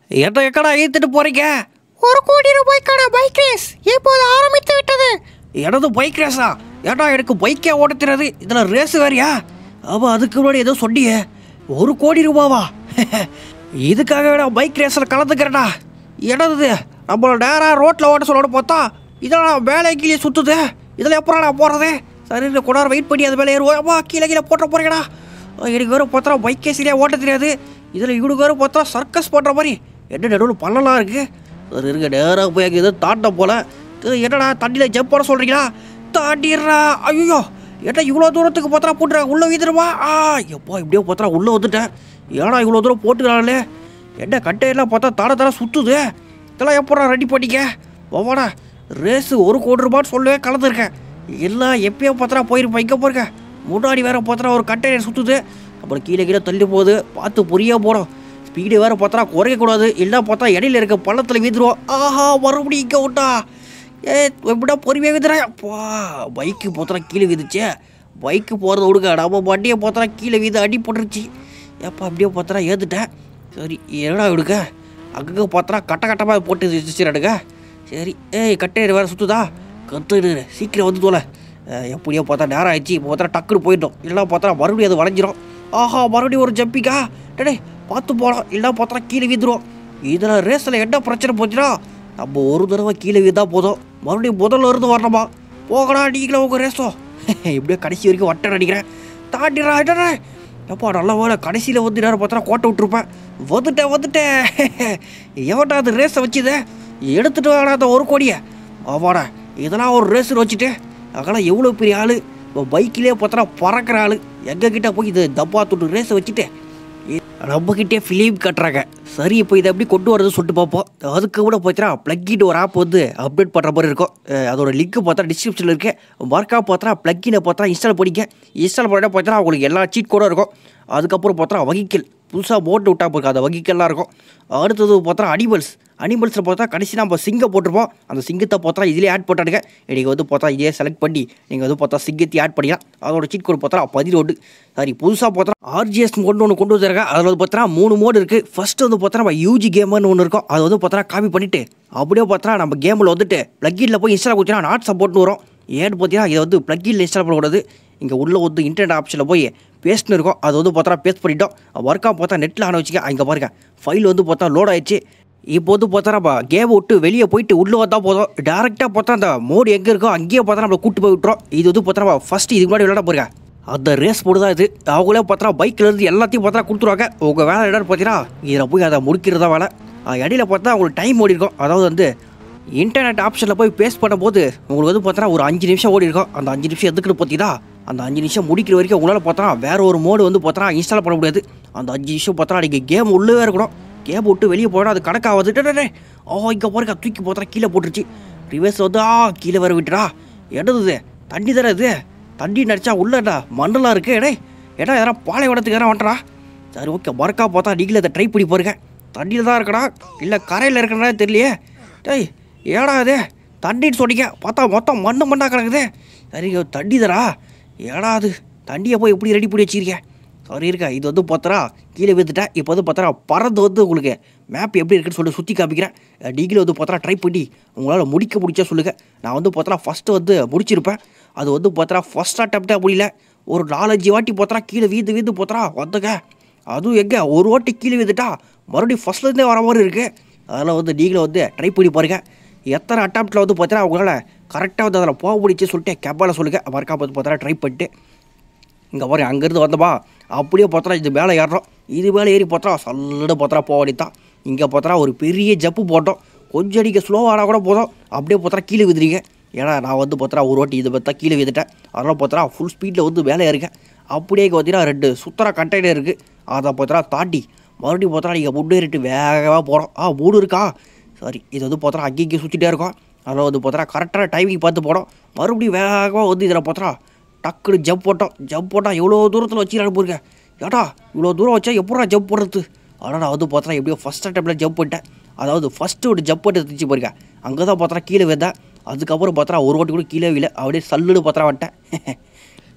எட்ட எக்கடா ஈத்துட்டு போறீங்க ஒரு கோடி ரூபாய்க்கான பைக் ரேஸ் இப்போது ஆரம்பித்து விட்டது எனது பைக் ரேஸா ஏடா எனக்கு பைக்கே ஓட்ட தெரியாது இதில் ரேஸ் வேறியா அவ அதுக்கு முன்னாடி ஏதோ சொன்னியே ஒரு கோடி ரூபாவா இதுக்காக நான் பைக் ரேஸில் கலந்துக்கிறேன்டா என்னது இது? நம்மள நேராக ரோட்டில் ஓட்ட சொல்லோட பார்த்தா இதெல்லாம் மேலே கீழே சுற்றுது இதில் எப்போ நான் போகிறது சரி இந்த கொண்டாட வெயிட் பண்ணி அது மேலே ஏறுவோம் அம்மா கீழே கீழே போட்ட போறீங்கடா எனக்கு வேறு பார்த்தா பைக்கே சரியாக ஓட்ட தெரியாது இதில் இவனுக்கு வேறு பார்த்தா சர்க்கஸ் பண்ணுற மாதிரி என்ன நடுவில் பள்ளலாம் இருக்குது சரி இருக்க நேராக போய் அங்கே ஏதோ தாண்ட போல இது என்னடா தண்ணியில் ஜம்ப் பண்ண சொல்கிறீங்களா தாண்டிடுறா ஐயோ ஏட்டா இவ்வளோ தூரத்துக்கு பார்த்தா போட்டுறா உள்ளே வீதுருமா ஆ எப்பா இப்படியோ பார்த்தா உள்ளே வந்துட்டேன் ஏடா இவ்வளோ தூரம் போட்டுக்கிறாங்களே என்ன கட்டையெல்லாம் பார்த்தா தட தட சுற்றுது இதெல்லாம் எப்படா ரெடி பண்ணிக்க ஒவ்வாடா ரேஸு ஒரு கோடி ரூபான்னு சொல்லவே கலந்துருக்கேன் எல்லாம் எப்பயோ பார்த்தா போயிருப்பேன் இங்கே போயிருக்கேன் முன்னாடி வேற பார்த்தா ஒரு கட்டையர் சுற்றுது அப்புறம் கீழே கீழே தள்ளி போகுது பார்த்து புரிய போகிறோம் ஸ்பீடு வேறு பார்த்தா குறைக்கக்கூடாது இல்லை பார்த்தா இடையில இருக்க பள்ளத்தில் வீந்துருவோம் ஆஹா மறுபடியும் இங்கே விட்டா ஏ எப்படா பொறுமையாக வீதுறா அப்பா பைக்கு பார்த்தா கீழே வீதுச்சே பைக்கு போகிறத விடுங்க நம்ம வண்டியை பார்த்தா கீழே வீது அடி போட்டுருச்சு ஏப்பா அப்படியே பார்த்தா ஏற்றுட்டேன் சரி என்னடா விடுங்க அங்கங்கே பார்த்தா கட்ட கட்டமாக போட்டு வச்சுருடுங்க சரி ஏய் கட்டையர் வேறு சுற்றுதா கட்டு சீக்கிரம் வந்து தோலை எப்படியோ பார்த்தா நேரம் ஆயிடுச்சு இப்போ பார்த்தா டக்குன்னு போயிட்டோம் இல்லைனா பார்த்தா மறுபடியும் அது வளைஞ்சிரும் ஆஹா மறுபடியும் ஒரு ஜம்பிக்கா டேடே பார்த்து போகலாம் இல்லைனா பார்த்தா கீழே வீந்துரும் இதில் ரேஸில் என்ன பிரச்சனை போச்சுன்னா நம்ம ஒரு தடவை கீழே வீந்தா போதும் மறுபடியும் முதல்ல இருந்து வரணுமா போகடா நீங்களே உங்கள் ரேஸோ இப்படியே கடைசி வரைக்கும் வட்டம் அடிக்கிறேன் தாண்டிடுறா என்னடா எப்பா நல்ல வேலை கடைசியில் வந்து நேரம் பார்த்தா கோட்டை விட்டுருப்பேன் வந்துட்டேன் வந்துட்டேன் எவன்டா அது ரேஸை வச்சுதே எடுத்துட்டு வாடா அந்த ஒரு கோடியை ஆமாடா இதெல்லாம் ஒரு ரேஸில் வச்சுட்டு அதெல்லாம் எவ்வளோ பெரிய ஆள் இப்போ பைக்கிலே பார்த்தா பறக்கிற ஆள் எங்ககிட்ட போய் இது டப்பா துட்டு ரேஸை வச்சுட்டு நம்மக்கிட்டே ஃபிலிம் கட்டுறாங்க சரி இப்போ இதை எப்படி கொண்டு வரது சொல்லிட்டு பார்ப்போம் அதுக்கு கூட போச்சுன்னா ப்ளக்கின் ஒரு ஆப் வந்து அப்டேட் பண்ணுற மாதிரி இருக்கும் அஹ் அதோட லிங்க் பார்த்தா டிஸ்கிரிப்ஷனில் இருக்கு மறக்கா பார்த்தா ப்ளக்கினை பார்த்தா இன்ஸ்டால் பண்ணிக்க இன்ஸ்டால் பண்ணிட்டா பார்த்தா உங்களுக்கு எல்லா சீட் கூட இருக்கும் அதுக்கப்புறம் பார்த்தா வகிக்கல் புதுசாக போட்டு விட்டா போயிருக்கு அந்த வகிக்கல்லாம் இருக்கும் அடுத்தது பார்த்தா அனிமல்ஸ் அனிமல்ஸில் பார்த்தா கடைசி நம்ம சிங்கம் போட்டிருப்போம் அந்த சிங்கத்தை பார்த்தா இதிலே ஆட் போட்டானுங்க நீங்கள் வந்து பார்த்தா இதே செலக்ட் பண்ணி நீங்கள் வந்து பார்த்தா சிங்கத்தை ஆட் பண்ணிக்கலாம் அதோட சீட் கோட் பார்த்தா பதினொன்று சரி புதுசாக பார்த்தா ஆர்ஜிஎஸ் மோட்னு ஒன்று கொண்டு வந்திருக்காங்க அதில் வந்து பார்த்தா மூணு மோடு இருக்குது ஃபர்ஸ்ட் வந்து பார்த்தா நம்ம யூஜி கேம்னு ஒன்று இருக்கும் அது வந்து பார்த்தா காப்பி பண்ணிவிட்டு அப்படியே பார்த்தா நம்ம கேமில் வந்துட்டு ப்ளக்கின்ல போய் இன்ஸ்டால் கொடுத்தா நாட் சப்போர்ட்னு வரும் ஏன்னு பார்த்தீங்கன்னா இதை வந்து ப்ளக்கின்ல இன்ஸ்டால் பண்ணக்கூடாது இங்கே உள்ள வந்து இன்டர்நெட் ஆப்ஷனில் போய் பேஸ்ட்னு இருக்கும் அது வந்து பார்த்தா பேஸ்ட் பண்ணிட்டோம் ஒர்க்காக பார்த்தா நெட்டில் ஆன வச்சுக்க இங்கே பாருங்க ஃபைல் வந்து பார்த்தா லோட் ஆயிடுச்சு இப்போ வந்து பார்த்தா நம்ம கேம் விட்டு வெளியே போயிட்டு உள்ளே வந்தால் போதும் டேரெக்டாக பார்த்தா அந்த மோடு எங்கே இருக்கோ அங்கேயே பார்த்தா நம்மளை கூட்டு போய் விட்டுரும் இது வந்து பார்த்தா நம்ம ஃபஸ்ட்டு இதுக்கு முன்னாடி விளையாட போயிருங்க அந்த ரேஸ் போடு தான் இது அவங்களே பார்த்தா பைக்கில் இருந்து எல்லாத்தையும் பார்த்தா கொடுத்துருவாங்க உங்கள் வேலை என்னன்னு பார்த்தீங்கன்னா இதில் போய் அதை முடிக்கிறதா வேலை அஹ் இடையில பார்த்தா உங்களுக்கு டைம் ஓடி இருக்கும் அதாவது வந்து இன்டர்நெட் ஆப்ஷனில் போய் பேஸ்ட் பண்ணும்போது உங்களுக்கு வந்து பார்த்தா ஒரு அஞ்சு நிமிஷம் ஓடி இருக்கும் அந்த அஞ்சு நிமிஷம் எதுக்குன்னு பார்த்தீங்கன்னா அந்த அஞ்சு நிமிஷம் முடிக்கிற வரைக்கும் உங்களால் பார்த்தா வேற ஒரு மோடு வந்து பார்த்தா இன்ஸ்டால் பண்ண முடியாது அந்த அஞ்சு நிமிஷம் பார்த்தா நீங்கள் கேம் உள்ளே இருக்கணும் கேம் விட்டு வெளியே போயிடும் அது கணக்காகுது டே, டே, டே. ஓ இங்கே போகிறக்க தூக்கி பார்த்தா கீழே போட்டுருச்சு ரிவர்ஸ் வந்து ஆ கீழே வர விட்டுறா என்னது இது தண்ணி தானே இது தண்ணி நடிச்சா உள்ளடா மண்டலாக இருக்கு எடே ஏடா எதனா பாலைவனத்துக்கு எதனா வந்துட்டா சரி ஓகே மறக்கா பார்த்தா நீங்களே அதை ட்ரை பண்ணி பாருங்க தண்ணியில் தான் இருக்கடா இல்லை கரையில் இருக்கடா தெரியலையே டேய் ஏடா இது தண்ணின்னு சொன்னீங்க பார்த்தா மொத்தம் மண்ணு மண்ணாக கிடக்குது சரி இங்க தண்ணி தரா ஏடா அது தண்ணியை போய் எப்படி ரெடி பண்ணி வச்சிருக்கேன் சரி இருக்கா இது வந்து பார்த்தா கீழே விழுந்துட்டேன் இப்போ வந்து பார்த்தா பறந்து வந்து உங்களுக்கு மேப் எப்படி இருக்குன்னு சொல்லி சுற்றி காமிக்கிறேன் அஹ் நீங்களும் வந்து பார்த்தா ட்ரை பண்ணி உங்களால் முடிக்க முடிச்சா சொல்லுங்கள் நான் வந்து பார்த்தா ஃபஸ்ட்டு வந்து முடிச்சிருப்பேன் அது வந்து பார்த்தா ஃபஸ்ட் அட்டம்ப்டாக முடியல ஒரு நாலஞ்சு வாட்டி பார்த்தா கீழே வீந்து வீந்து பார்த்தா வந்துங்க அதுவும் எங்கே ஒரு வாட்டி கீழே விழுந்துட்டா மறுபடியும் ஃபஸ்ட்லேருந்தே வர மாதிரி இருக்குது அதெல்லாம் வந்து நீங்களும் வந்து ட்ரை பண்ணி பாருங்க எத்தனை அட்டம்ப்டில் வந்து பார்த்தீங்கன்னா உங்களால் கரெக்டாக வந்து அதில் போக முடிச்சு சொல்லிட்டு கேப்பால் சொல்லுங்கள் மறக்காம வந்து பார்த்தா ட்ரை பண்ணிட்டு இங்கே பாரு அங்கேருந்து வந்தோமா அப்படியே பார்த்தா இது மேலே ஏறுறோம் இது மேலே ஏறி பார்த்தா சல்லுன்னு பார்த்தா போக வேண்டியதான் இங்கே பார்த்தா ஒரு பெரிய ஜப்பு போட்டோம் கொஞ்சம் நீங்கள் ஸ்லோவானா கூட போதும் அப்படியே பார்த்தா கீழே விதுறீங்க ஏன்னா நான் வந்து பார்த்தா ஒரு வாட்டி இது பார்த்தா கீழே வித்துட்டேன் அதெல்லாம் பார்த்தா ஃபுல் ஸ்பீடில் வந்து மேலே இருக்கேன் அப்படியே இங்கே பார்த்தீங்கன்னா ரெண்டு சுத்தர கண்டெய்னர் இருக்குது அதை பார்த்தா தாண்டி மறுபடியும் பார்த்தா நீங்கள் முன்னேறிட்டு வேகமாக போகிறோம் ஆ மூணு இருக்கா சரி இது வந்து பார்த்தா அங்கேயும் இங்கேயும் சுற்றிட்டே இருக்கோம் அதில் வந்து பார்த்தா கரெக்டான டைமிங் பார்த்து போனோம் மறுபடியும் வேகமாக வந்து இதில் பார்த்தா டக்குனு ஜம்ப் போட்டோம் ஜம்ப் போட்டால் எவ்வளோ தூரத்தில் வச்சு அனுப்பிருக்கேன் ஏடா இவ்வளோ தூரம் வச்சா எப்படா ஜம்ப் போடுறது ஆனால் நான் வந்து பார்த்தா எப்படியோ ஃபஸ்ட் அட்டம்ப்டில் ஜம்ப் பண்ணிட்டேன் அதாவது ஃபஸ்ட்டு ஒரு ஜம்ப் பண்ணி இருந்துச்சு பாருங்க அங்கே தான் பார்த்தா கீழே விழுந்தேன் அதுக்கப்புறம் பார்த்தா ஒரு வாட்டி கூட கீழே இல்லை அப்படியே சல்லுன்னு பார்த்தா வந்துட்டேன்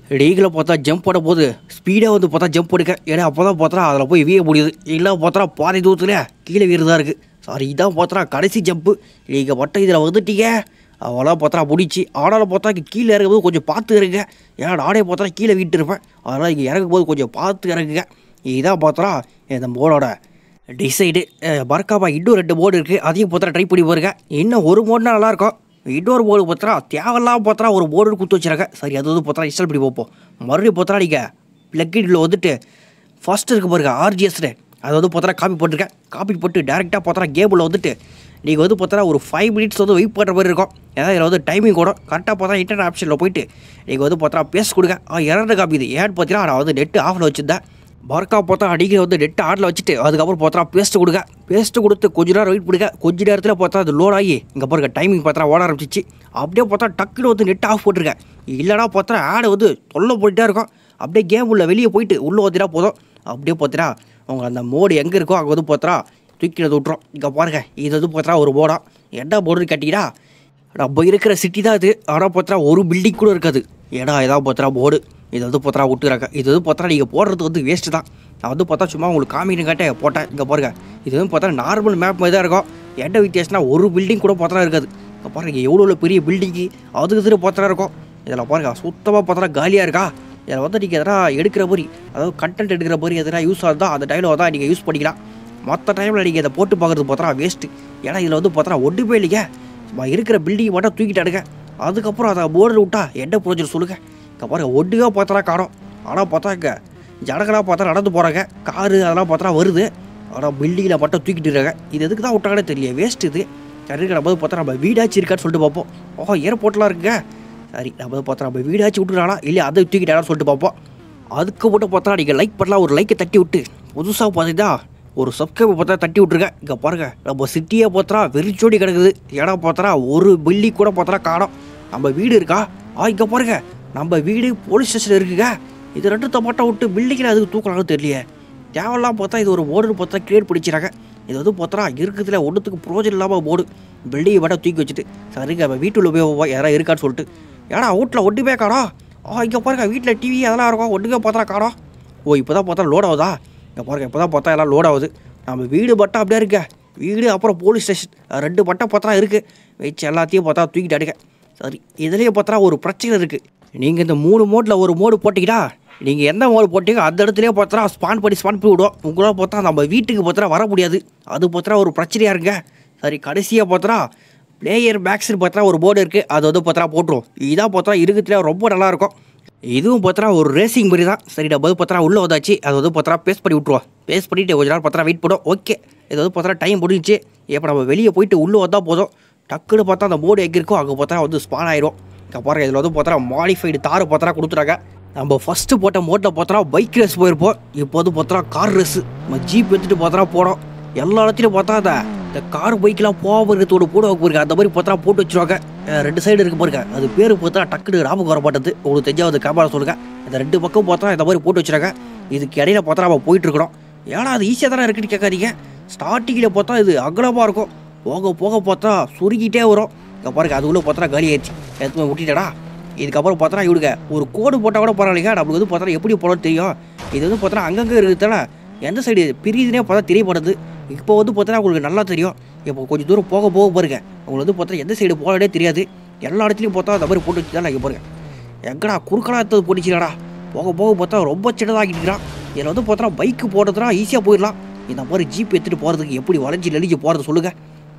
லீகில் பார்த்தா ஜம்ப் போட போது ஸ்பீடாக வந்து பார்த்தா ஜம்ப் எடுக்க ஏன்னா அப்போ தான் பார்த்தா அதில் போய் வீய முடியுது இல்லை பார்த்தா பாதி தூரத்தில் கீழே வீரதா இருக்குது சாரி இதான் பார்த்தா கடைசி ஜம்ப்பு நீங்கள் மட்டும் இதில் வந்துட்டீங்க அவளாம் பார்த்தா முடிச்சு ஆனாலும் பார்த்தா இங்கே கீழே இறங்கும்போது கொஞ்சம் பார்த்து இறங்குங்க ஏன்னா நானே பார்த்தா கீழே வீட்டு இருப்பேன் அதனால் இங்கே இறங்கும் போது கொஞ்சம் பார்த்து இறங்குங்க இதான் பார்த்தா இந்த மோடோட டிசைடு மறக்காம இன்னும் ரெண்டு மோடு இருக்குது அதையும் பார்த்தா ட்ரை பண்ணி பாருங்க இன்னும் ஒரு மோடுனா நல்லாயிருக்கும் இன்னொரு போர்டு பார்த்தா தேவையில்லாம பார்த்தா ஒரு போர்டு கொடுத்து வச்சிருக்க சரி அது வந்து பார்த்தா இன்ஸ்டால் பண்ணி பார்ப்போம் மறுபடியும் பார்த்தா நீங்கள் பிளக்கின்ல வந்துட்டு ஃபஸ்ட்டு இருக்கு பாருங்க ஆர்ஜிஎஸ்னு அதை வந்து பார்த்தா காப்பி போட்டிருக்கேன் காப்பி போட்டு டேரெக்டாக பார்த்தா கேபிளில் வந்துட்டு நீங்கள் வந்து பார்த்தா ஒரு ஃபைவ் மினிட்ஸ் வந்து வெயிட் பண்ணுற மாதிரி இருக்கும் ஏன்னா இதில் வந்து டைமிங் கூட கரெக்டாக பார்த்தா இன்டர்நெட் ஆப்ஷனில் போயிட்டு நீங்கள் வந்து பார்த்தா பேச கொடுங்க ஆ இரண்டு காப்பி இது ஏன்னு பார்த்தீங்கன்னா நான் வந்து நெட்டு ஆஃபில் வச்சுருந்தேன் பர்க்கா பார்த்தா அடிக்கிற வந்து நெட்டு ஆடில் வச்சுட்டு அதுக்கப்புறம் பார்த்தா பேஸ்ட்டு கொடுங்க பேஸ்ட்டு கொடுத்து கொஞ்ச நேரம் வெயிட் பண்ணுங்க கொஞ்ச நேரத்தில் பார்த்தா அது லோட் ஆகி இங்கே பாருங்க டைமிங் பார்த்தா ஓட ஆரம்பிச்சிச்சு அப்படியே பார்த்தா டக்குன்னு வந்து நெட் ஆஃப் போட்டிருக்கேன் இல்லைனா பார்த்தா ஆடு வந்து தொல்லை போயிட்டே இருக்கும் அப்படியே கேம் உள்ள வெளியே போயிட்டு உள்ளே வந்துட்டா போதும் அப்படியே பார்த்தா உங்க அந்த மோடு எங்கே இருக்கோ அங்கே வந்து பார்த்தா தூக்கிட்டு விட்றோம் இங்கே பாருங்க இது வந்து பார்த்தா ஒரு போடா என்ன போர்டுன்னு கேட்டிங்கன்னா நம்ம இருக்கிற சிட்டி தான் இது ஆனால் பார்த்தா ஒரு பில்டிங் கூட இருக்காது ஏன்னா இதான் பார்த்தா போர்டு இது வந்து பார்த்தா விட்டுறாங்க இது வந்து பார்த்தா நீங்கள் போடுறது வந்து வேஸ்ட்டு தான் நான் வந்து பார்த்தா சும்மா உங்களுக்கு காமிக்கணுங்காட்டே போட்டேன் இங்கே பாருங்க இது வந்து பார்த்தா நார்மல் மேப் மாதிரி தான் இருக்கும் என்ன வித்தியாசம்னா ஒரு பில்டிங் கூட பார்த்தா இருக்காது இங்கே பாருங்க எவ்வளோ பெரிய பில்டிங்கு அதுக்கு இதுல பார்த்தா இருக்கும் இதில் பாருங்க சுத்தமாக பார்த்தா காலியாக இருக்கா இதில் வந்து நீங்கள் எதனா எடுக்கிற மாதிரி அதாவது கண்டென்ட் எடுக்கிற மாதிரி எதனா யூஸ் ஆகுதா அந்த டைமில் தான் நீங்கள் யூஸ் பண்ணிக்கலாம் மற்ற டைமில் நீங்கள் இதை போட்டு பார்க்குறது பார்த்தா வேஸ்ட்டு ஏன்னா இதில் வந்து பார்த்தா ஒன்றுமே இல்லைங்க சும்மா இருக்கிற பில்டிங் மட்டும் தூக்கிட்டாடுங்க அதுக்கப்புறம் அதை போர்டில் விட்டா என்ன ப்ரோஜனம் சொல்லுங்கள் இங்கே பாருங்க ஒட்டுக்கா பார்த்தா காணும் ஆனால் பார்த்தா இங்கே ஜனங்களாக பார்த்தா நடந்து போகிறாங்க காரு அதெல்லாம் பார்த்தா வருது ஆனால் பில்டிங்கில் மட்டும் தூக்கிட்டு இருக்காங்க இது எதுக்கு தான் விட்டாங்கன்னு தெரியல வேஸ்ட் இது சரி நம்ம வந்து பார்த்தா நம்ம வீடாச்சு இருக்கான்னு சொல்லிட்டு பார்ப்போம் ஓஹோ ஏர்போர்ட்லாம் இருக்குங்க சரி நம்ம வந்து பார்த்தா நம்ம வீடாச்சு விட்டுறானா இல்லை அதை தூக்கிட்டாங்கன்னு சொல்லிட்டு பார்ப்போம் அதுக்கு மட்டும் பார்த்தா நீங்கள் லைக் பண்ணலாம் ஒரு லைக்கை தட்டி விட்டு புதுசாக பார்த்தீங்கன்னா ஒரு சப்ஸ்கிரைபர் பார்த்தா தட்டி விட்ருக்கேன் இங்கே பாருங்கள் நம்ம சிட்டியை பார்த்தா வெறிச்சோடி கிடக்குது இடம் பார்த்தா ஒரு பில்டிங் கூட பார்த்தா காணோம் நம்ம வீடு இருக்கா ஆ இங்கே பாருங்க நம்ம வீடு போலீஸ் ஸ்டேஷன் இருக்குங்க இது ரெண்டு மட்டும் விட்டு பில்டிங்கில் அதுக்கு தூக்கலாம்னு தெரியலையே தேவையெல்லாம் பார்த்தா இது ஒரு போர்டுன்னு பார்த்தா கிரியேட் பிடிச்சிறாங்க இது வந்து பார்த்தா இருக்குதுல ஒன்றுத்துக்கு ப்ரோஜனம் இல்லாமல் போர்டு பில்டிங்கை மட்டும் தூக்கி வச்சுட்டு சரிங்க நம்ம வீட்டுள்ள போய் போவோம் யாராவது இருக்கான்னு சொல்லிட்டு ஏன்னா வீட்டில் ஒன்றுமே காணோம் ஆ இங்கே பாருங்க வீட்டில் டிவி அதெல்லாம் இருக்கும் ஒன்றுமே பார்த்தா காணோம் ஓ இப்போ தான் பார்த்தா லோட் ஆகுதா இங்கே பாருங்க இப்போ தான் பார்த்தா எல்லாம் லோட் ஆகுது நம்ம வீடு மட்டும் அப்படியே இருக்க வீடு அப்புறம் போலீஸ் ஸ்டேஷன் ரெண்டு மட்டும் பார்த்தா இருக்குது வச்சு எல்லாத்தையும் பார்த்தா தூக்கிட்டு அடுக்க சரி இதுலேயே பார்த்தா ஒரு பிரச்சனை இருக்குது நீங்கள் இந்த மூணு மோடில் ஒரு மோடு போட்டிங்கன்னா நீங்கள் எந்த மோடு போட்டீங்க அந்த இடத்துலயே பார்த்தா ஸ்பான் பண்ணி ஸ்பான் பண்ணி விடும் உங்களால் பார்த்தா நம்ம வீட்டுக்கு பார்த்தா வர முடியாது அது பார்த்தா ஒரு பிரச்சனையாக இருங்க சரி கடைசியாக பார்த்தா பிளேயர் பேக்ஸ்னு பார்த்தா ஒரு போர்டு இருக்குது அது வந்து பார்த்தா போட்டுரும் இதான் பார்த்தா இருக்கிறதுல ரொம்ப நல்லாயிருக்கும் இதுவும் பார்த்தா ஒரு ரேசிங் மாதிரி தான் சரி நம்ம வந்து பார்த்தா உள்ளே வந்தாச்சு அது வந்து பார்த்தா பேஸ்ட் பண்ணி விட்ருவோம் பேஸ்ட் பண்ணிவிட்டு கொஞ்ச நேரம் பார்த்தா வெயிட் பண்ணும் ஓகே இது வந்து பார்த்தா டைம் முடிஞ்சிச்சு இப்போ நம்ம வெளியே போயிட்டு உள்ளே வந்தால் போதும் டக்குன்னு பார்த்தா அந்த போர்டு எங்கே இருக்கோ அங்கே பார்த்தா வந்து ஸ்பான் ஆயிரும் இங்கே பாருங்க இதில் வந்து பார்த்தா மாடிஃபைடு தார் பார்த்தா கொடுத்துறாங்க நம்ம ஃபஸ்ட்டு போட்ட மோட்டில் பார்த்தா பைக் ரேஸ் போயிருப்போம் இப்போ வந்து பார்த்தா கார் ரேஸு நம்ம ஜீப் எடுத்துகிட்டு பார்த்தா போனோம் எல்லா இடத்துலையும் பார்த்தா அந்த இந்த கார் பைக்கெலாம் போகிறதோட போட போயிருக்க அந்த மாதிரி பார்த்தா போட்டு வச்சிருவாங்க அஹ் ரெண்டு சைடு இருக்கு பாருங்க அது பேர் பார்த்தா டக்குனு ஞாபகம் வர மாட்டேது உங்களுக்கு தெரிஞ்சாவது கேமரா சொல்லுங்க இந்த ரெண்டு பக்கம் பார்த்தா இந்த மாதிரி போட்டு வச்சிருக்காங்க இதுக்கு இடையில பார்த்தா நம்ம போயிட்டு இருக்கிறோம் ஏன்னா அது ஈஸியாக தானே இருக்குன்னு கேட்காதீங்க ஸ்டார்டிங்கில் பார்த்தா இது அகலமாக இருக்கும் போக போக பார்த்தா சுருக்கிட்டே வரும் இங்கே பாருங்க அதுக்குள்ளே பார்த்தா காலி ஆயிடுச்சு எடுத்து போய் விட்டுட்டடா இதுக்கப்புறம் பார்த்தா இவனுங்க ஒரு கோடு போட்டால் கூட பரவாயில்லைங்க நம்மளுக்கு வந்து பார்த்தா எப்படி போடணும்னு தெரியும் இது வந்து பார்த்தா அங்கங்கே இருக்குதுல எந்த சைடு பிரியுதுனே பார்த்தா தெரியப்படுது இப்போ வந்து பார்த்தா உங்களுக்கு நல்லா தெரியும் இப்போ கொஞ்சம் தூரம் போக போக பாருங்க உங்களுக்கு வந்து பார்த்தா எந்த சைடு போகலே தெரியாது எல்லா இடத்துலையும் பார்த்தா அந்த மாதிரி போட்டு வச்சு இங்கே பாருங்க எங்கடா குறுக்கலா எடுத்தது போட்டுச்சுடா போக போக பார்த்தா ரொம்ப சின்னதாகிட்டுக்கிறான் இதில் வந்து பார்த்தா பைக்கு போடுறதுனா ஈஸியாக போயிடலாம் இந்த மாதிரி ஜீப் எடுத்துகிட்டு போகிறதுக்கு எப்படி வளைஞ்சி நெளிஞ்சு போகிறது சொல்லுங்கள்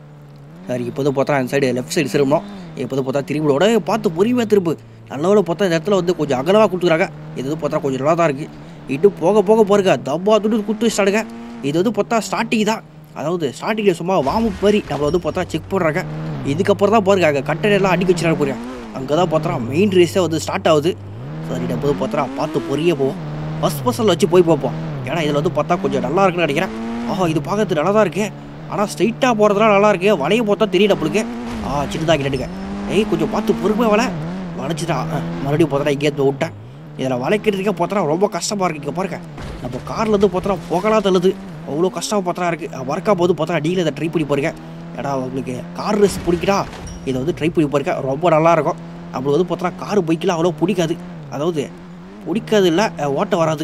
சரி இப்போ வந்து பார்த்தா அந்த சைடு லெஃப்ட் சைடு திரும்பணும் இப்போ வந்து பார்த்தா திரும்பியோட பார்த்து பொறுமையாக திரும்பு நல்லவளை பார்த்தா இந்த இடத்துல வந்து கொஞ்சம் அகலமாக கொடுத்துருக்காங்க இது வந்து பார்த்தா கொஞ்சம் நல்லா தான் இருக்குது இன்னும் போக போக பாருங்க தப்பா துட்டு குத்து வச்சிட்டாடுங்க இது வந்து பார்த்தா ஸ்டார்டிங் தான் அதாவது ஸ்டார்டிங்கில் சும்மா வாமு மாதிரி நம்மளை வந்து பார்த்தா செக் பண்ணுறாங்க இதுக்கப்புறம் தான் பாருங்க அங்கே கட்டணெல்லாம் அடிக்க வச்சுறாங்க போறியா அங்கே தான் பார்த்தா மெயின் ரேஸே வந்து ஸ்டார்ட் ஆகுது சரி நம்ம வந்து பார்த்தா பார்த்து பொரிய போவோம் ஃபஸ்ட் பர்சனில் வச்சு போய் பார்ப்போம் ஏன்னா இதில் வந்து பார்த்தா கொஞ்சம் நல்லா இருக்குன்னு நினைக்கிறேன் ஆஹா இது பார்க்கறது நல்லா தான் இருக்கு ஆனால் ஸ்ட்ரைட்டாக போகிறதுலாம் நல்லா இருக்கு வளைய பார்த்தா தெரியல நம்மளுக்கு ஆ சின்னதாக கிட்டுங்க ஏய் கொஞ்சம் பார்த்து பொறுமையாக வள வளைச்சிட்டா மறுபடியும் பார்த்தா இங்கே விட்டேன் இதில் வளைக்கிறதுக்கே பார்த்தா ரொம்ப கஷ்டமாக இருக்குது இங்கே பாருங்க நம்ம கார்லேருந்து பார்த்தா புகழாக தள்ளுது அவ்வளோ கஷ்டம் பார்த்தா இருக்குது ஒர்க்காக போது பார்த்தா டீல இதை ட்ரை பண்ணி பாருங்க ஏடா உங்களுக்கு கார் ரேஸ் பிடிக்கிறா இதை வந்து ட்ரை பண்ணி பாருங்க ரொம்ப நல்லா இருக்கும் நம்மளுக்கு வந்து பார்த்தா கார் பைக்கெலாம் அவ்வளோ பிடிக்காது அதாவது பிடிக்காது இல்லை ஓட்ட வராது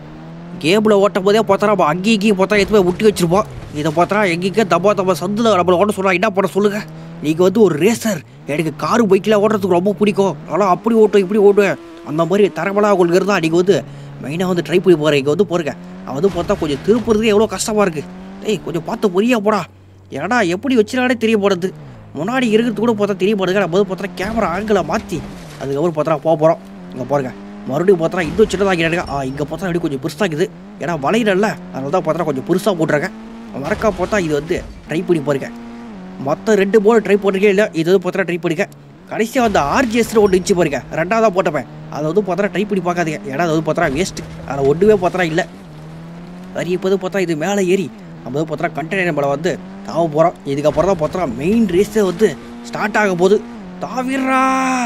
கேபில் ஓட்டும் போதே பார்த்தா நம்ம அங்கேயும் இங்கேயும் பார்த்தா எடுத்து போய் விட்டு வச்சிருப்போம் இதை பார்த்தா எங்கேங்க தப்பா தப்பா சந்தில் நம்மளை ஓட்ட சொல்ல என்ன பண்ண சொல்லுங்க நீங்கள் வந்து ஒரு ரேசர் எனக்கு காரு பைக்கில் ஓட்டுறதுக்கு ரொம்ப பிடிக்கும் ஆனால் அப்படி ஓட்டுவேன் இப்படி ஓட்டுவேன் அந்த மாதிரி தரமலா உங்களுக்கு இருந்தால் நீங்கள் வந்து மெயினாக வந்து ட்ரை பண்ணி போகிறேன் இங்கே வந்து போகிறேன் அவன் வந்து பார்த்தா கொஞ்சம் திருப்புறதுக்கு எவ்வளோ கஷ்டமாக இருக்குது டேய் கொஞ்சம் பார்த்து பொரியா போடா ஏடா எப்படி வச்சிருக்கானே தெரிய போடுறது முன்னாடி இருக்கிறது கூட பார்த்தா தெரிய போடுங்க நம்ம வந்து பார்த்தா கேமரா ஆங்கிளை மாற்றி அதுக்கப்புறம் பார்த்தா போக போகிறோம் இங்கே பாருங்க மறுபடியும் பார்த்தா இன்னும் சின்னதாகிடுங்க ஆ இங்கே பார்த்தா அப்படி கொஞ்சம் பெருசாகுது ஏன்னா வளையிடல அதனால தான் பார்த்தா கொஞ்சம் பெருசாக போட்டுருக்கேன் மறக்கா பார்த்தா இது வந்து ட்ரை பண்ணி பாருங்க மொத்தம் ரெண்டு போர்டு ட்ரை பண்ணிருக்கே இல்லை இது வந்து பார்த்தா ட்ரை பண்ணிக்க கடைசியாக வந்து ஆர்ஜிஎஸ்னு ஒன்று இருந்துச்சு பாருங்க ரெண்டாவதாக போட்டப்பேன் அதை வந்து பார்த்தா ட்ரை பண்ணி பார்க்காதீங்க ஏன்னா அது வந்து பார்த்தா வேஸ்ட்டு அதில் ஒன்றுமே பார்த்தா இல்லை சரி இப்போ வந்து பார்த்தா இது மேலே ஏறி நம்ம வந்து பார்த்தா கண்டெய்னர் மேலே வந்து தாவ போகிறோம் இதுக்கப்புறம் தான் பார்த்தா மெயின் ரேஸே வந்து ஸ்டார்ட் ஆக போகுது தாவிடுறா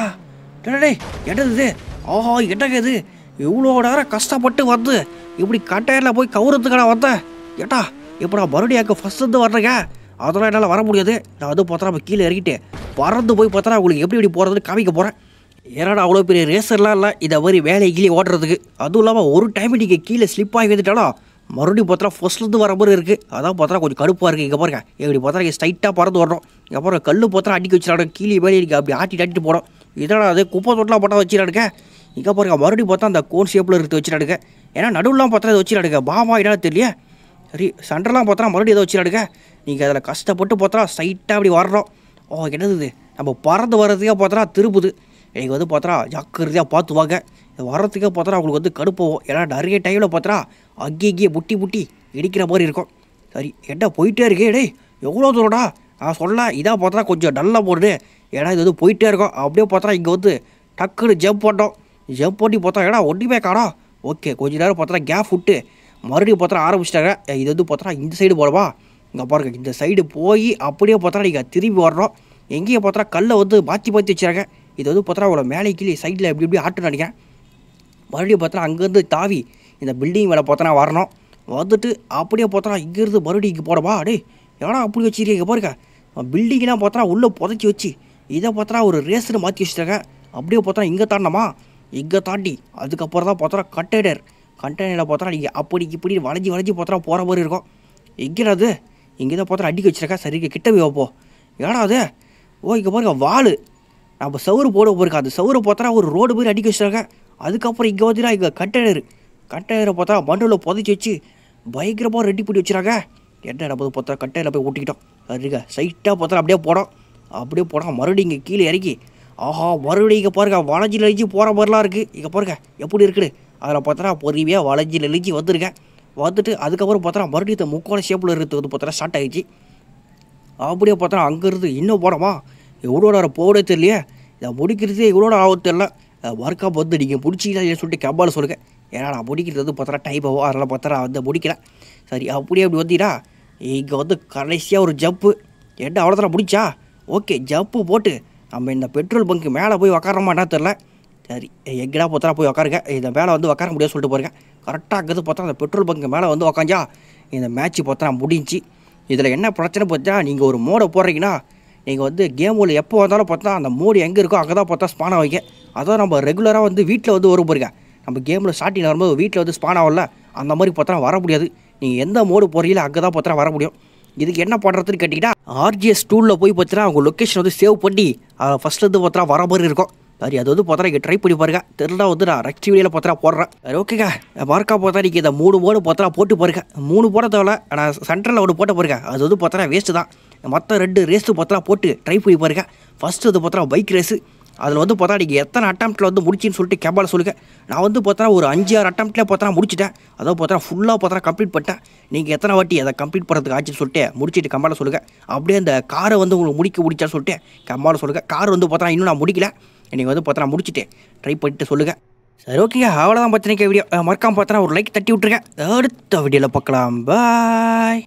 டேய், டேய் என்னது இது ஆஹா என்னங்க இது இவ்வளோ நேரம் கஷ்டப்பட்டு வந்து இப்படி கண்டெய்னரில் போய் கவுறதுக்கான வந்தேன் ஏட்டா இப்போ நான் மறுபடியும் அங்கே ஃபஸ்ட் வந்து வர்றேங்க அதெல்லாம் என்னால் வர முடியாது நான் வந்து பார்த்தா நம்ம கீழே இறங்கிட்டு பறந்து போய் பார்த்தா உங்களுக்கு எப்படி எப்படி போகிறதுன்னு காமிக்க போகிறேன் ஏன்னா அவ்வளோ பெரிய ரேசர்லாம் இல்லை இதை மாதிரி வேலை கீழே ஓடுறதுக்கு அதுவும் இல்லாமல் ஒரு டைம் நீங்கள் கீழே ஸ்லிப் ஆகி வந்துட்டாலும் மறுபடியும் பார்த்தா ஃபர்ஸ்ட்லேருந்து வர மாதிரி இருக்குது அதான் பார்த்தா கொஞ்சம் கடுப்பாக இருக்குது இங்கே பாருங்க இப்படி பார்த்தா இங்கே ஸ்ட்ரைட்டாக பறந்து வரணும் இங்கே பாருங்க கல் பார்த்தா அடிக்க வச்சிடாங்க கீழே மேலே இருக்கு அப்படி ஆட்டி ஆட்டிட்டு போடும் இதனால் அது குப்பை தொட்டலாம் போட்டால் வச்சிடாடுங்க இங்கே பாருங்க மறுபடியும் பார்த்தா அந்த கோன் ஷேப்பில் எடுத்து வச்சிடாடுங்க ஏன்னா நடுவுலாம் பார்த்தா இதை வச்சிடாடுங்க பாமா என்னன்னு தெரியல சரி சண்டெல்லாம் பார்த்தா மறுபடியும் எதை வச்சிடாடுங்க நீங்கள் அதில் கஷ்டப்பட்டு பார்த்தா ஸ்ட்ரைட்டாக அப்படி வர்றோம் ஓ என்னது இது நம்ம பறந்து வர்றதுக்கே பார்த்தா திருப்புது எனக்கு வந்து பார்த்தா ஜாக்கிரதையாக பார்த்து வாங்க இது வர்றதுக்கே பார்த்தா உங்களுக்கு வந்து கடுப்போம் ஏன்னா நிறைய டைமில் பார்த்தா அங்கேயே இங்கேயே புட்டி புட்டி இடிக்கிற மாதிரி இருக்கும் சரி என்ன போயிட்டே இருக்கே டேய் எவ்வளோ தூரம்டா நான் சொல்ல இதாக பார்த்தா கொஞ்சம் நல்லா போடுது ஏன்னா இது வந்து போயிட்டே இருக்கும் அப்படியே பார்த்தா இங்கே வந்து டக்குன்னு ஜம்ப் பண்ணோம் ஜம்ப் பண்ணி பார்த்தா ஏடா ஒன்றுமே காணோம் ஓகே கொஞ்ச நேரம் பார்த்தா கேப் விட்டு மறுபடியும் பார்த்தா ஆரம்பிச்சிட்டாங்க இது வந்து பார்த்தா இந்த சைடு போடவா இங்கே பாருங்க இந்த சைடு போய் அப்படியே பார்த்தா நீங்கள் திரும்பி வரணும் எங்கேயும் பார்த்தா கல்லை வந்து மாற்றி மாற்றி வச்சுறாங்க இது வந்து பார்த்தா அவ்வளோ மேலே கீழே சைடில் எப்படி எப்படி ஆட்டு நினைக்கிறேன் மறுபடியும் பார்த்தா அங்கேருந்து தாவி இந்த பில்டிங் மேலே பார்த்தா வரணும் வந்துட்டு அப்படியே பார்த்தா இங்கேருந்து மறுபடியும் இங்கே போடவா டேய் ஏன்னா அப்படி வச்சிருக்கீங்க பாருங்க பில்டிங்லாம் பார்த்தா உள்ளே புதைச்சி வச்சு இதை பார்த்தா ஒரு ரேஸ்னு மாற்றி வச்சுட்டாங்க அப்படியே பார்த்தா இங்கே தாண்டமா இங்கே தாண்டி அதுக்கப்புறம் தான் பார்த்தா கண்டெய்னர் கண்டெய்னரில் பார்த்தா நீங்கள் அப்படி இப்படி வளைஞ்சி வளைஞ்சி பார்த்தா போகிற மாதிரி இருக்கும் எங்கேடா அது இங்கே தான் பார்த்தா அடிக்க வச்சிருக்கா சரி இங்க கிட்ட போய் வைப்போம் ஏடா அது ஓ இங்கே பாருங்க வாள் நம்ம சவுறு போட போயிருக்கோம் அந்த சவுறு பார்த்தா ஒரு ரோடு மாதிரி அடிக்க வச்சிருக்காங்க அதுக்கப்புறம் இங்கே வந்துன்னா இங்கே கண்டெய்னர் கண்டெய்னரை பார்த்தா மண்ணில் புதைச்சி வச்சு பயங்கரமாக ரெடி பண்ணி வச்சுறாங்க என்ன நம்ம பார்த்தா கண்டெய்னரில் போய் ஊட்டிக்கிட்டோம் அதுங்க சைட்டாக பார்த்தா அப்படியே போடும் அப்படியே போனால் மறுபடியும் இங்கே கீழே இறங்கி ஆஹா மறுபடியும் இங்கே பாருங்க வளைஞ்சி நெளிஞ்சு போகிற மாதிரிலாம் இருக்குது இங்கே பாருங்க எப்படி இருக்குது அதில் பார்த்தா பொறுமையாக வளைஞ்சி நெளிஞ்சு வந்திருக்கேன் வந்துட்டு அதுக்கப்புறம் பார்த்தா மறுபடியும் இந்த முக்கோண ஷேப்பில் இருக்கிறது வந்து பார்த்தா ஸ்டார்ட் ஆகிடுச்சு அப்படியே பார்த்தா அங்கேருந்து இன்னும் போனோமா எவ்வளோ நேரம் போகவே தெரியலையே இதை முடிக்கிறதே இவ்வளோ நேரம் ஆகும் தெரியல ஒர்க்காக வந்து நீங்கள் முடிச்சிக்கலாம் சொல்லிட்டு கம்பால் சொல்லுங்க ஏன்னா நான் முடிக்கிறது வந்து பார்த்தா டைப் ஆகும் அதனால் பார்த்தா நான் வந்து முடிக்கல சரி அப்படியே அப்படி வந்தீங்கன்னா இங்கே வந்து கடைசியாக ஒரு ஜம்ப்பு என்ன அவ்வளோதான் முடிச்சா ஓகே ஜம்ப்பு போட்டு நம்ம இந்த பெட்ரோல் பங்க் மேலே போய் உக்காரமா என்ன தெரில சரி எங்கடா பார்த்தா போய் உக்காருங்க இந்த மேலே வந்து உக்கார முடியாது சொல்லிட்டு போகிறேன் கரெக்டாக அங்கே பார்த்தா அந்த பெட்ரோல் பங்க் மேலே வந்து உக்காஞ்சா இந்த மேட்ச் பார்த்தா முடிஞ்சு இதில் என்ன பிரச்சனை பார்த்தா நீங்கள் ஒரு மோடை போடுறீங்கன்னா நீங்கள் வந்து கேமில் எப்போ வந்தாலும் பார்த்தா அந்த மோடு எங்கே இருக்கோ அங்கே தான் பார்த்தா ஸ்பான் ஆகிங்க அதான் நம்ம ரெகுலராக வந்து வீட்டில் வந்து வரும் பாருங்க நம்ம கேமில் ஸ்டார்டிங் வரும்போது வீட்டில் வந்து ஸ்பான் ஆகல அந்த மாதிரி பார்த்தா வர முடியாது நீங்கள் எந்த மோடு போடுறீங்களோ அங்கே தான் பார்த்தா வர முடியும் இதுக்கு என்ன பண்ணுறதுன்னு கேட்டிங்கன்னா ஆர்ஜிஎஸ் டூலில் போய் பார்த்தீங்கன்னா உங்கள் லொக்கேஷன் வந்து சேவ் பண்ணி அதை ஃபஸ்ட்லேருந்து பார்த்தா வர மாதிரி இருக்கும் சரி அது வந்து பார்த்தா நீங்கள் ட்ரை பண்ணி பாருங்க தெரியல வந்து நான் ரெக்ஸ்ட் வீடியோவில் பார்த்தா போடுறேன் சரி ஓகேங்க மார்க்கா பார்த்தா நீங்கள் இந்த மூணு மோடு பார்த்தா போட்டு பாருங்க மூணு போட தேவையில்ல ஆனால் சென்டரில் ஒன்று போட்ட பாருங்க அது வந்து பார்த்தா வேஸ்ட்டு தான் மற்ற ரெண்டு ரேஸு பார்த்தா போட்டு ட்ரை பண்ணி பாருங்க ஃபஸ்ட்டு வந்து பார்த்தா பைக் ரேஸு அதில் வந்து பார்த்தா நீங்கள் எத்தனை அட்டம்ப்ட்டில் வந்து முடிச்சின்னு சொல்லிட்டு கேபால் சொல்லுங்க நான் வந்து பார்த்தா ஒரு அஞ்சு ஆறு அட்டம்ப்ட்லேயே பார்த்தா முடிச்சிட்டேன் அதாவது பார்த்தா ஃபுல்லாக பார்த்தா கம்ப்ளீட் பண்ணிட்டேன் நீங்கள் எத்தனை வாட்டி அதை கம்ப்ளீட் பண்ணுறதுக்கு ஆச்சுன்னு சொல்லிட்டு முடிச்சிட்டு கம்பால சொல்லுங்க அப்படியே அந்த காரை வந்து உங்களுக்கு முடிக்க முடிச்சான்னு சொல்லிட்டு கம்பால சொல்லுங்க கார் வந்து பார்த்தா இன்னும் நான் முடிக்கல நீங்கள் வந்து பார்த்தா நான் முடிச்சிட்டு ட்ரை பண்ணிட்டு சொல்லுங்கள் சரி ஓகேங்க அவ்வளோதான் பார்த்தினிக்க வீடியோ மறக்காம பார்த்தா ஒரு லைக் தட்டி விட்ருக்கேன் அடுத்த வீடியோவில் பார்க்கலாம் பாய்